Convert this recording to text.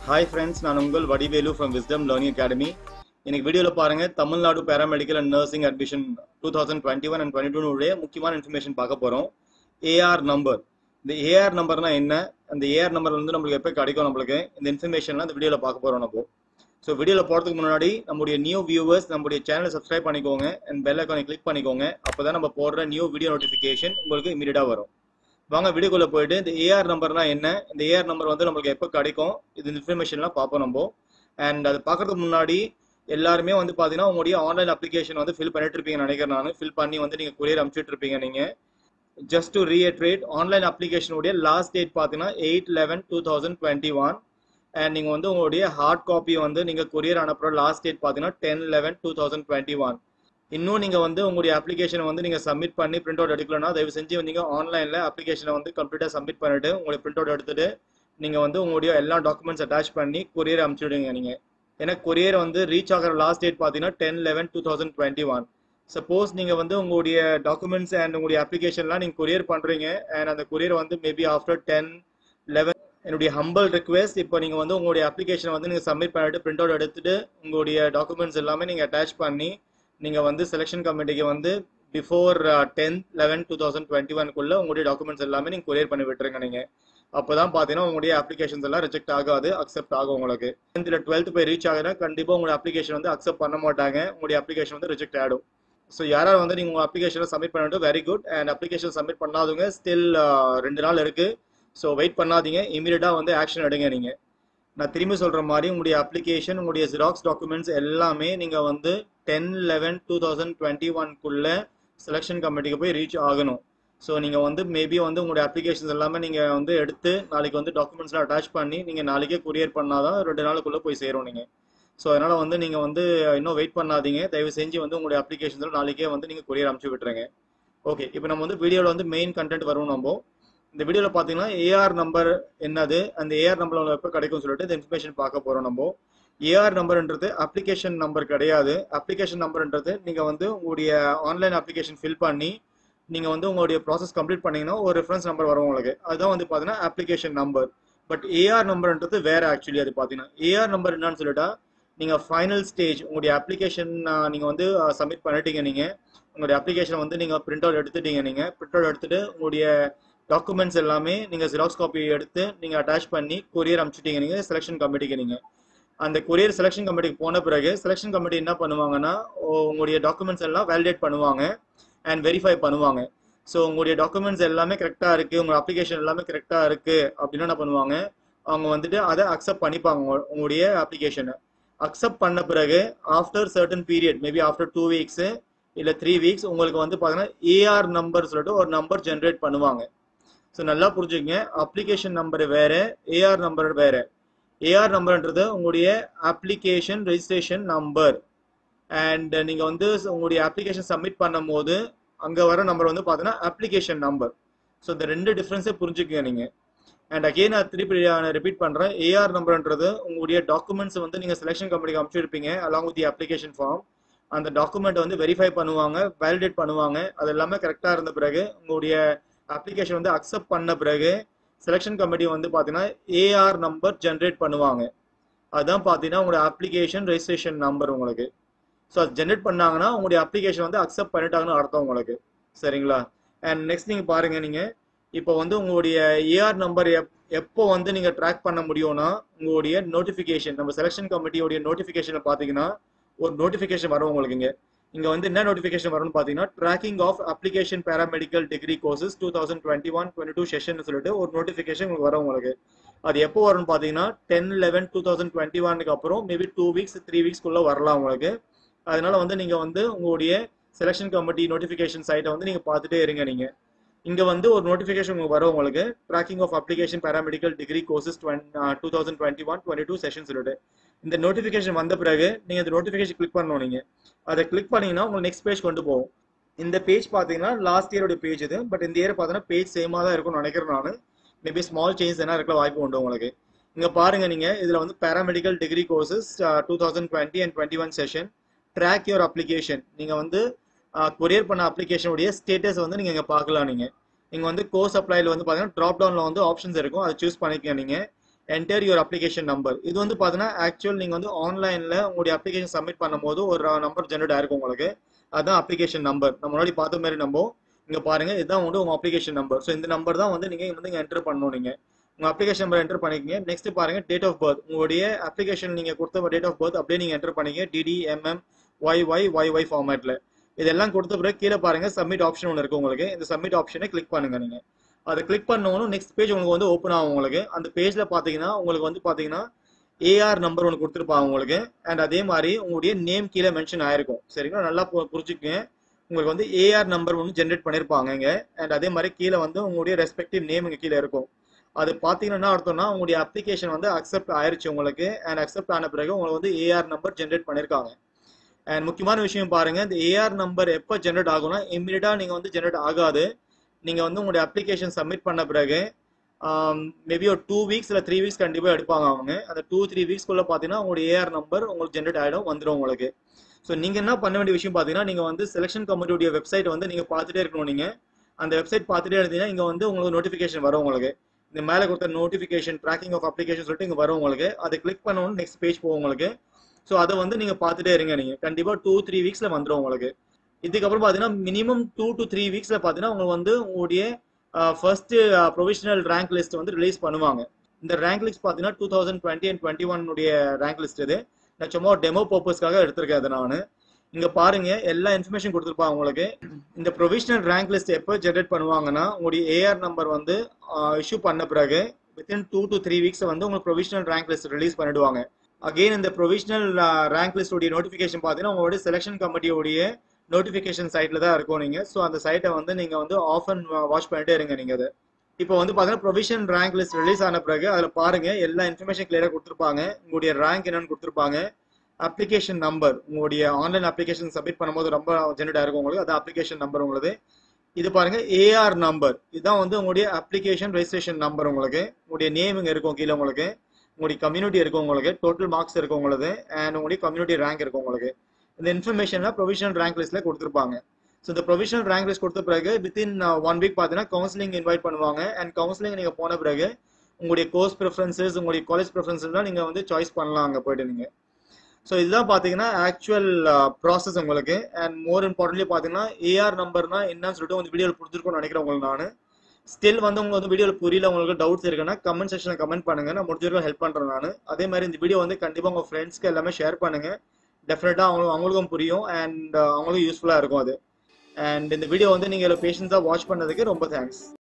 hi friends நான் உங்கள் Vadivelu from Wisdom Learning Academy இன்னைக்கு வீடியோவில் பாருங்க Tamil Nadu paramedical and nursing admission two thousand twenty one and twenty டூனுடைய முக்கியமான இன்ஃபர்மேஷன் பார்க்க போகிறோம் ஏஆர் நம்பர் இந்த ஏஆர் நம்பர்னா என்ன அந்த ஏஆர் நம்பர் வந்து நம்மளுக்கு எப்போ கிடைக்கும் நம்மளுக்கு இந்த இன்ஃபர்மேஷன்லாம் இந்த வீடியோவில் பார்க்க போகிறோம் நம்ம ஸோ வீடியோவில் போகிறதுக்கு முன்னாடி நம்முடைய நியூ வியூவர்ஸ் நம்முடைய சேனலை சப்ஸ்கிரைப் பண்ணிக்கோங்க அண்ட் பெல் ஐக்கானை கிளிக் பண்ணிக்கோங்க அப்போ தான் நம்ம போடுற நியூ வீடியோ நோட்டிஃபிகேஷன் உங்களுக்கு இமீடியட்டாக வரும் வாங்க வீடியோக்குள்ள போயிட்டு இந்த ஏஆர் நம்பர்னா என்ன இந்த ஏஆர் நம்பர் வந்து நம்மளுக்கு எப்போ கிடைக்கும் இது இன்ஃபர்மேஷன்லாம் பார்ப்போம் நம்ம அண்ட் அது பார்க்கறதுக்கு முன்னாடி எல்லாருமே வந்து பார்த்தீங்கன்னா உங்களுடைய ஆன்லைன் அப்ளிகேஷன் வந்து ஃபில் பண்ணிட்டு இருப்பீங்கன்னு நினைக்கிறேன் நான் ஃபில் பண்ணி வந்து நீங்கள் கொரியர் அனுப்பிச்சிட்டு இருப்பீங்க நீங்கள் ஜஸ்ட் டு ரீஎட்ரேட் ஆன்லைன் அப்ளிகேஷனுடைய லாஸ்ட் டேட் பார்த்தீங்கன்னா eight eleven two thousand twenty one and நீங்கள் வந்து உங்களுடைய ஹார்ட் காப்பி வந்து நீங்கள் கொரியர் அனுப்புகிற லாஸ்ட் டேட் பார்த்தீங்கன்னா ten eleven two thousand twenty one இன்னும் நீங்கள் வந்து உங்களுடைய அப்ளிகேஷனை வந்து நீங்கள் சப்மிட் பண்ணி பிரிண்ட் அவுட் எடுக்கலன்னா தயவு செஞ்சு நீங்கள் ஆன்லைனில் அப்ளிகேஷனை வந்து கம்ப்ளீட்டாக சப்மிட் பண்ணிட்டு உங்களுடைய பிரிண்ட் அவுட் எடுத்துட்டு நீங்கள் வந்து உங்களுடைய எல்லா டாக்குமெண்ட்ஸ் அட்டாச் பண்ணி கொரியர் அனுப்பிச்சுடுங்க நீங்கள் ஏன்னா கொரியர் வந்து ரீச் ஆகிற லாஸ்ட் டேட் பார்த்தீங்கன்னா ten eleven two thousand twenty one suppose நீங்கள் வந்து உங்களுடைய டாக்குமெண்ட்ஸ் அண்ட் உங்களுடைய அப்ளிகேஷன்லாம் நீங்கள் கொரியர் பண்ணுறீங்க அண்ட் அந்த கொரியர் வந்து மேபி ஆஃப்டர் டென் லெவன் என்னுடைய ஹம்பிள் ரிக்வெஸ்ட் இப்போ நீங்கள் வந்து உங்களுடைய அப்ளிகேஷனை வந்து நீங்கள் சப்மிட் பண்ணிட்டு பிரிண்ட் அவுட் எடுத்துட்டு உங்களுடைய டாக்குமெண்ட்ஸ் எல்லாமே நீங்கள் அட்டாச் பண்ணி நீங்கள் வந்து செலெக்ஷன் கமிட்டிக்கு வந்து before ten eleven two thousand twenty ஒன்குள்ள உங்களுடைய டாக்குமெண்ட்ஸ் எல்லாமே நீங்கள் கொரியர் பண்ணி விட்டுருங்க நீங்கள் அப்போ தான் பார்த்தீங்கன்னா உங்களுடைய அப்ளிகேஷன்ஸ் எல்லாம் ரிஜெக்ட் ஆகாது அக்செப்ட் ஆகும் உங்களுக்கு டென்த்தில் டுவெல்த் போய் ரீச் ஆகுதுன்னா கண்டிப்பாக உங்களுடைய அப்ளிகேஷன் வந்து அக்செப்ட் பண்ண மாட்டாங்க உங்களுடைய அப்ளிகேஷன் வந்து ரிஜெக்ட் ஆகிடும் ஸோ யாராவது வந்து நீங்கள் உங்கள் அப்ளிகேஷனை சப்மிட் பண்ணிட்டு very good and application submit பண்ணாதவங்க ஸ்டில் ரெண்டு நாள் இருக்குது ஸோ வெயிட் பண்ணாதீங்க இமீடியட்டாக வந்து ஆக்ஷன் எடுங்க நீங்கள் நான் திரும்பி சொல்கிற மாதிரி உங்களுடைய அப்ளிகேஷன் உங்களுடைய ஜெராக்ஸ் டாக்குமெண்ட்ஸ் எல்லாமே நீங்கள் வந்து ten eleven two thousand twenty ஒன்குள்ளே செலெக்ஷன் கமிட்டிக்கு போய் ரீச் ஆகணும் ஸோ நீங்கள் வந்து மேபி வந்து உங்களுடைய அப்ளிகேஷன்ஸ் எல்லாமே நீங்கள் வந்து எடுத்து நாளைக்கு வந்து டாக்குமெண்ட்ஸ்லாம் அட்டாச் பண்ணி நீங்கள் நாளைக்கே கொரியர் பண்ணாதான் ரெண்டு நாளுக்குள்ளே போய் சேரும் நீங்கள் ஸோ அதனால் வந்து நீங்கள் வந்து இன்னும் வெயிட் பண்ணாதீங்க தயவு செஞ்சு வந்து உங்களுடைய அப்ளிகேஷன்ஸில் நாளைக்கே வந்து நீங்கள் கொரியர் அனுப்பிச்சு விட்டுருங்க ஓகே இப்போ நம்ம வந்து வீடியோவில் வந்து மெயின் கண்டென்ட் வரும் நம்ம இந்த வீடியோவில் பார்த்தீங்கன்னா ஏஆர் நம்பர் என்னது அந்த ஏஆர் நம்பர் எப்போ கிடைக்கும்னு சொல்லிட்டு இந்த இன்ஃபர்மேஷன் பார்க்க போகிறோம் நம்ம ஏஆர் நம்பர்ன்றது அப்ளிகேஷன் நம்பர் கிடையாது அப்ளிகேஷன் நம்பர்ன்றது நீங்கள் வந்து உங்களுடைய ஆன்லைன் அப்ளிகேஷன் ஃபில் பண்ணி நீங்கள் வந்து உங்களுடைய ப்ராசஸ் கம்ப்ளீட் பண்ணீங்கன்னா ஒரு ரெஃபரன்ஸ் நம்பர் வரும் உங்களுக்கு அதுதான் வந்து பார்த்தீங்கன்னா அப்ளிகேஷன் நம்பர் பட் ஏஆர் நம்பர்ன்றது வேற ஆக்சுவலி அது பார்த்தீங்கன்னா ஏஆர் நம்பர் என்னன்னு சொல்லிட்டா நீங்கள் ஃபைனல் ஸ்டேஜ் உங்களுடைய அப்ளிகேஷன் நீங்கள் வந்து சப்மிட் பண்ணிட்டீங்க நீங்கள் உங்களுடைய அப்ளிகேஷன் வந்து நீங்கள் பிரிண்ட் அவுட் எடுத்துட்டீங்க நீங்கள் பிரிண்ட் அவுட் எடுத்துட்டு உங்களுடைய டாக்குமெண்ட்ஸ் எல்லாமே நீங்கள் ஜெராக்ஸ் காப்பி எடுத்து நீங்கள் அட்டாச் பண்ணி கொரியர் அனுப்பிச்சிட்டீங்க நீங்கள் செலெக்ஷன் கமிட்டிக்கு நீங்கள் அந்த கொரியர் செலெக்ஷன் கமிட்டிக்கு போன பிறகு செலெக்ஷன் கமிட்டி என்ன பண்ணுவாங்கன்னா உங்களுடைய டாக்குமெண்ட்ஸ் எல்லாம் வேலிடேட் பண்ணுவாங்க அண்ட் வெரிஃபை பண்ணுவாங்க ஸோ உங்களுடைய டாக்குமெண்ட்ஸ் எல்லாமே கரெக்டாக இருக்குது உங்கள் அப்ளிகேஷன் எல்லாமே கரெக்டாக இருக்குது அப்படின்னு என்ன பண்ணுவாங்க அவங்க வந்துட்டு அதை அக்செப்ட் பண்ணிப்பாங்க உங்களுடைய அப்ளிகேஷனை அக்செப்ட் பண்ண பிறகு after certain period maybe after two weeks இல்லை த்ரீ வீக்ஸ் உங்களுக்கு வந்து பார்த்தீங்கன்னா ஏஆர் நம்பர் சொல்லிட்டு ஒரு நம்பர் ஜென்ரேட் பண்ணுவாங்க ஸோ நல்லா புரிஞ்சுக்கங்க அப்ளிகேஷன் நம்பர் வேற ஏஆர் நம்பர் வேற ஏஆர் நம்பர்ன்றது உங்களுடைய அப்ளிகேஷன் ரெஜிஸ்ட்ரேஷன் நம்பர் அண்ட் நீங்கள் வந்து உங்களுடைய அப்ளிகேஷன் சப்மிட் பண்ணும் போது அங்கே வர நம்பர் வந்து பார்த்தீங்கன்னா அப்ளிகேஷன் நம்பர் ஸோ இந்த ரெண்டு டிஃப்ரென்ஸே புரிஞ்சுக்கங்க நீங்கள் அண்ட் அகெயின் நான் திருப்பி ரிப்பீட் பண்ணுறேன் ஏஆர் நம்பர்ன்றது உங்களுடைய டாக்குமெண்ட்ஸ் வந்து நீங்கள் செலெக்ஷன் கம்பெனிக்கு அனுப்பிச்சிருப்பீங்க along with the application form அந்த டாக்குமெண்ட் வந்து வெரிஃபை பண்ணுவாங்க வேலிடேட் பண்ணுவாங்க அது எல்லாமே கரெக்டாக இருந்த பிறகு உங்களுடைய அப்ளிகேஷன் வந்து அக்செப்ட் பண்ண பிறகு செலெக்ஷன் கமிட்டி வந்து பார்த்தீங்கன்னா ஏஆர் நம்பர் ஜென்ரேட் பண்ணுவாங்க அதுதான் பார்த்தீங்கன்னா உங்களோட அப்ளிகேஷன் ரெஜிஸ்ட்ரேஷன் நம்பர் உங்களுக்கு ஸோ அது ஜென்ரேட் பண்ணாங்கன்னா உங்களுடைய அப்ளிகேஷன் வந்து அக்செப்ட் பண்ணிட்டாங்கன்னு அர்த்தம் உங்களுக்கு சரிங்களா அண்ட் நெக்ஸ்ட் நீங்கள் பாருங்க நீங்கள் இப்போ வந்து உங்களுடைய ஏஆர் நம்பர் எப் எப்போ வந்து நீங்கள் ட்ராக் பண்ண முடியும்னா உங்களுடைய நோட்டிஃபிகேஷன் நம்ம செலெக்ஷன் கமிட்டியோடைய நோட்டிஃபிகேஷனை பார்த்தீங்கன்னா ஒரு நோட்டிஃபிகேஷன் வரும் உங்களுக்கு இங்கே இங்க வந்து என்ன நோட்டிஃபிகேஷன் வரும்னு பார்த்தீங்கன்னா tracking of application paramedical degree courses two thousand twenty one twenty two session சொல்லிட்டு ஒரு நோட்டிஃபிகேஷன் உங்களுக்கு வரும் உங்களுக்கு அது எப்போ வரும்னு பார்த்தீங்கன்னா ten eleven two thousand twenty ஒனுக்கு அப்புறம் மேபி டூ வீக்ஸ் த்ரீ வீக்ஸ்க்குள்ள வரலாம் உங்களுக்கு அதனால வந்து நீங்க வந்து உங்களுடைய செலெக்ஷன் கமிட்டி நோட்டிஃபிகேஷன் சைட்டை வந்து நீங்க பார்த்துட்டே இருங்க நீங்க இங்க வந்து ஒரு நோட்டிஃபிகேஷன் உங்களுக்கு வரும் உங்களுக்கு tracking of application paramedical degree courses two thousand twenty one twenty two session சொல்லிட்டு இந்த நோட்டிஃபிகேஷன் வந்த பிறகு நீங்க இந்த நோட்டிஃபிகேஷன் கிளிக் பண்ணணும் நீங்க அதை கிளிக் பண்ணீங்கன்னா உங்களுக்கு நெக்ஸ்ட் பேஜ் கொண்டு போகும் இந்த பேஜ் பார்த்தீங்கன்னா லாஸ்ட் இயரோட பேஜ் இது பட் இந்த இயர் பார்த்தீங்கன்னா பேஜ் சேமாக தான் இருக்கும்னு நினைக்கிறேன் நான் மேபி ஸ்மால் சேஞ்ச் என்ன இருக்க வாய்ப்பு உண்டு உங்களுக்கு இங்க பாருங்க நீங்க இதுல வந்து paramedical degree courses two thousand twenty and twenty one session track your application நீங்க வந்து கொரியர் பண்ண அப்ளிகேஷனுடைய ஸ்டேட்டஸ் வந்து நீங்க இங்க பார்க்கலாம் நீங்க இங்க வந்து கோர்ஸ் அப்ளைல வந்து பாத்தீங்கன்னா ட்ராப் டவுன்ல வந்து ஆப்ஷன்ஸ் இருக்கும் அதை சூஸ் பண்ணிக்கங்க நீங்க என்டர் யுவர் அப்ளிகேஷன் நம்பர் இது வந்து பார்த்தீங்கன்னா ஆக்சுவல் நீங்கள் வந்து ஆன்லைனில் உங்களுடைய அப்ளிகேஷன் சப்மிட் பண்ணும்போது ஒரு நம்பர் ஜென்ரேட் ஆயிருக்கும் உங்களுக்கு அதுதான் அப்ளிகேஷன் நம்பர் நம்ம முன்னாடி பார்த்த மாதிரி நம்ம இங்கே பாருங்க இதுதான் வந்து உங்கள் அப்ளிகேஷன் நம்பர் ஸோ இந்த நம்பர் தான் வந்து நீங்கள் வந்து என்டர் பண்ணணும் நீங்கள் உங்கள் அப்ளிகேஷன் நம்பர் என்டர் பண்ணிக்கங்க நெக்ஸ்ட் பாருங்க டேட் ஆஃப் பர்த் உங்களுடைய அப்ளிகேஷன் நீங்கள் கொடுத்த டேட் ஆஃப் பர்த் அப்படியே நீங்கள் என்டர் பண்ணிக்க DD MM Y Y Y Y ஃபார்மேட்டில் இதெல்லாம் கொடுத்த பிறகு கீழே பாருங்க சப்மிட் ஆப்ஷன் ஒன்று இருக்கு உங்களுக்கு இந்த சப்மிட் ஆப்ஷனை கிளிக் பண்ணுங்க நீங்க அதை கிளிக் பண்ணணும் நெக்ஸ்ட் பேஜ் உங்களுக்கு வந்து ஓப்பன் ஆகும் உங்களுக்கு அந்த பேஜ்ல பாத்தீங்கன்னா உங்களுக்கு வந்து பாத்தீங்கன்னா ஏஆர் நம்பர் ஒன்று கொடுத்துருப்பாங்க உங்களுக்கு அண்ட் அதே மாதிரி உங்களுடைய நேம் கீழே மென்ஷன் ஆயிருக்கும் சரிங்களா நல்லா பு- புரிஞ்சுக்கங்க உங்களுக்கு வந்து ஏஆர் நம்பர் ஒன்று ஜென்ரேட் பண்ணியிருப்பாங்க இங்க அண்ட் அதே மாதிரி கீழே வந்து உங்களுடைய ரெஸ்பெக்டிவ் நேம் இங்கே கீழே இருக்கும் அது பார்த்தீங்கன்னா என்ன அர்த்தம்னா உங்களுடைய அப்ளிகேஷன் வந்து அக்செப்ட் ஆயிருச்சு உங்களுக்கு அண்ட் அக்செப்ட் ஆன பிறகு உங்களுக்கு வந்து ஏஆர் நம்பர் ஜென்ரேட் பண்ணியிருக்காங்க அண்ட் முக்கியமான விஷயம் பாருங்க இந்த ஏஆர் நம்பர் எப்போ ஜென்ரேட் ஆகும்னா இம்மிடியா நீங்க வந்து ஜென்ரேட் ஆகாது நீங்க வந்து உங்களுடைய அப்ளிகேஷன் சப்மிட் பண்ண பிறகு மேபி ஒரு டூ வீக்ஸ் இல்லை த்ரீ வீக்ஸ் கண்டிப்பாக எடுப்பாங்க அவங்க அந்த டூ த்ரீ வீக்ஸ்க்குள்ள பார்த்தீங்கன்னா உங்களுடைய ஏஆர் நம்பர் உங்களுக்கு ஜென்ரேட் ஆகிடும் வந்துடும் உங்களுக்கு ஸோ நீங்க என்ன பண்ண வேண்டிய விஷயம் பார்த்தீங்கன்னா நீங்க வந்து செலெக்ஷன் கமிட்டியுடைய வெப்சைட் வந்து நீங்க பார்த்துட்டே இருக்கணும் நீங்க அந்த வெப்சைட் பார்த்துட்டே இருந்தீங்கன்னா இங்க வந்து உங்களுக்கு நோட்டிஃபிகேஷன் வரும் உங்களுக்கு இந்த மேலே கொடுத்த நோட்டிஃபிகேஷன் ட்ராக்கிங் ஆஃப் அப்ளிகேஷன் சொல்லிட்டு இங்க வரும் உங்களுக்கு அதை கிளிக் பண்ணணும் நெக்ஸ்ட் பேஜ் போகும் உங்களுக்கு ஸோ அதை வந்து நீங்க பார்த்துட்டே இருங்க நீங்க கண்டிப்பா டூ த்ரீ வீக்ஸ்ல வந்துடும் உங்களுக்கு இதுக்கப்புறம் பார்த்தீங்கன்னா மினிமம் டூ டு த்ரீ வீக்ஸ்ல பார்த்தீங்கன்னா உங்களுக்கு வந்து உங்களுடைய ஃபர்ஸ்ட் ப்ரொவிஷனல் ரேங்க் லிஸ்ட் வந்து ரிலீஸ் பண்ணுவாங்க இந்த ரேங்க் லிஸ்ட் பார்த்தீங்கன்னா two thousand twenty and twenty ஒன்னுடைய ரேங்க் லிஸ்ட் இது நான் சும்மா டெமோ பர்பஸ்க்காக எடுத்திருக்கேன் அதை நான் இங்க பாருங்க எல்லா இன்ஃபர்மேஷன் கொடுத்துருப்பாங்க உங்களுக்கு இந்த ப்ரொவிஷனல் ரேங்க் லிஸ்ட் எப்போ ஜென்ரேட் பண்ணுவாங்கன்னா உங்களுடைய ஏஆர் நம்பர் வந்து இஷ்யூ பண்ண பிறகு within two to three weeks வந்து உங்களுக்கு ப்ரொவிஷனல் ரேங்க் லிஸ்ட் ரிலீஸ் பண்ணிடுவாங்க அகெயின் இந்த ப்ரொவிஷனல் ரேங்க் லிஸ்ட் உடைய நோட்டிஃபிகேஷன் பார்த்தீங்கன்னா உங்களுடைய செலெக்ஷன் கமிட்டியோடைய நோட்டிஃபிகேஷன் சைட்ல தான் இருக்கும் நீங்க ஸோ அந்த சைட்டை வந்து நீங்க வந்து ஆஃப் அண்ட் வாட்ச் பண்ணிட்டே இருங்க நீங்க அதை இப்போ வந்து பார்த்தீங்கன்னா ப்ரொவிஷன் ரேங்க் லிஸ்ட் ரிலீஸ் ஆன பிறகு அதில் பாருங்க எல்லா இன்ஃபர்மேஷன் கிளியராக கொடுத்துருப்பாங்க உங்களுடைய ரேங்க் என்னன்னு கொடுத்துருப்பாங்க அப்ளிகேஷன் நம்பர் உங்களுடைய ஆன்லைன் அப்ளிகேஷன் சப்மிட் பண்ணும்போது ரொம்ப ஜென்ரேட் ஆயிருக்கும் உங்களுக்கு அது அப்ளிகேஷன் நம்பர் உங்களுக்கு இது பாருங்க ஏஆர் நம்பர் இதுதான் வந்து உங்களுடைய அப்ளிகேஷன் ரெஜிஸ்ட்ரேஷன் நம்பர் உங்களுக்கு உங்களுடைய நேம் இங்க இருக்கும் கீழே உங்களுக்கு உங்களுடைய கம்யூனிட்டி இருக்கும் உங்களுக்கு டோட்டல் மார்க்ஸ் இருக்கும் உங்களுக்கு அண்ட் உங்களுடைய கம்யூனிட்டி ரேங்க் இருக்கும் உங்களுக்கு இந்த இன்ஃபர்மேஷன்ல ப்ரொவிஷனல் ரேங்க் லிஸ்ட்ல கொடுத்துருப்பாங்க ஸோ இந்த ப்ரொவிஷனல் ரேங்க் லிஸ்ட் கொடுத்த பிறகு வித்தின் ஒன் வீக் பார்த்தீங்கன்னா கவுன்சிலிங் இன்வைட் பண்ணுவாங்க அண்ட் கவுன்சிலிங் நீங்க போன பிறகு உங்களுடைய கோர்ஸ் ப்ரிஃபரன்சஸ் உங்களுடைய காலேஜ் ப்ரிஃபரன்சஸ்லாம் நீங்க வந்து சாய்ஸ் பண்ணலாம் அங்கே போயிட்டு நீங்க ஸோ இதுதான் பார்த்தீங்கன்னா ஆக்சுவல் ப்ராசஸ் உங்களுக்கு அண்ட் மோர் இம்பார்ட்டன்ட்லி பார்த்தீங்கன்னா ஏஆர் நம்பர்னா என்னன்னு சொல்லிட்டு வந்து வீடியோவில் புரிஞ்சிருக்கும்னு நினைக்கிறேன் உங்களுக்கு நான் ஸ்டில் வந்து உங்களுக்கு வந்து வீடியோவில் புரியல உங்களுக்கு டவுட்ஸ் இருக்குன்னா கமெண்ட் செக்ஷனில் கமெண்ட் பண்ணுங்க நான் முடிஞ்ச வரைக்கும் ஹெல்ப் பண்ணுறேன் நான் அதே மாதிரி இந்த வீடியோ வந்து கண்டிப்பாக உங்கள் ஃப்ரெண்ட்ஸ்க்கு எல்லாமே ஷேர் பண்ணுங்க டெஃபினட்டாக அவங்களுக்கு அவங்களுக்கும் புரியும் அண்ட் அவங்களுக்கும் யூஸ்ஃபுல்லாக இருக்கும் அது அண்ட் இந்த வீடியோ வந்து நீங்கள் பேஷன்ஸாக வாட்ச் பண்ணதுக்கு ரொம்ப தேங்க்ஸ்